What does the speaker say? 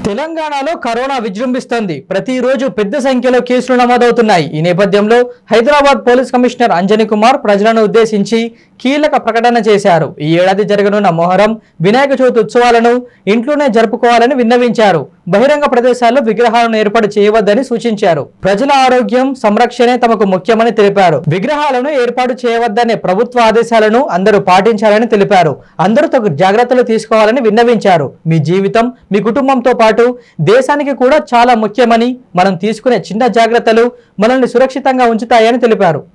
తెలంగాణలో కరోనా విజృంభిస్తోంది ప్రతిరోజు పెద్ద సంఖ్యలో కేసులు నమోదవుతున్నాయి ఈ నేపథ్యంలో హైదరాబాద్ పోలీస్ కమిషనర్ అంజనీ కుమార్ ప్రజలను ఉద్దేశించి కీలక ప్రకటన చేశారు ఈ ఏడాది జరగనున్న మొహరం వినాయక చవితి ఉత్సవాలను ఇంట్లోనే జరుపుకోవాలని విన్నవించారు బహిరంగ ప్రదేశాల్లో విగ్రహాలను ఏర్పాటు చేయవద్దని సూచించారు ప్రజల ఆరోగ్యం సంరక్షణే తమకు ముఖ్యమని తెలిపారు విగ్రహాలను ఏర్పాటు చేయవద్దనే ప్రభుత్వ ఆదేశాలను అందరూ పాటించాలని తెలిపారు అందరూ తగు జాగ్రత్తలు తీసుకోవాలని విన్నవించారు మీ జీవితం మీ కుటుంబంతో పాటు దేశానికి కూడా చాలా ముఖ్యమని మనం తీసుకునే చిన్న జాగ్రత్తలు మనల్ని సురక్షితంగా ఉంచుతాయని తెలిపారు